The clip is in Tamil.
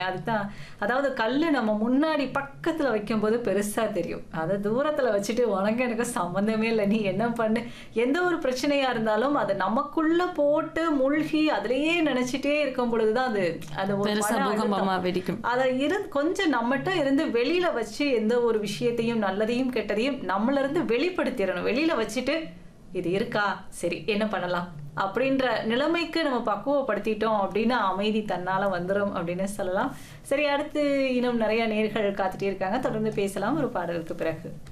அதுதான் அதாவது கல்லு நம்ம முன்னாடி பக்கத்துல வைக்கும்போது பெருசா தெரியும் அதை தூரத்துல வச்சுட்டு உனக்கு எனக்கு சம்மந்தமே இல்லை நீ என்ன பண்ணு எந்த ஒரு பிரச்சனையா இருந்தாலும் அதை நமக்குள்ள போட்டு மூழ்கி அதுலயே நினைச்சிட்டே இருக்கும் பொழுதுதான் அது அது ஒரு பெருசா மன பூகம்பமா அழுத்தம். வெடிக்கும் அதை இரு கொஞ்சம் நம்மகிட்ட இருந்து வெளியில வச்சு எந்த ஒரு விஷயத்தையும் நல்லதையும் கெட்டதையும் நம்மள இருந்து வெளிப்படுத்திடணும் வெளியில வச்சுட்டு இது இருக்கா சரி என்ன பண்ணலாம் அப்படின்ற நிலைமைக்கு நம்ம பக்குவப்படுத்திட்டோம் அப்படின்னா அமைதி தன்னால வந்துடும் அப்படின்னு சொல்லலாம் சரி அடுத்து இன்னும் நிறைய நேர்கள் காத்துட்டே இருக்காங்க தொடர்ந்து பேசலாம் ஒரு பாடலுக்கு பிறகு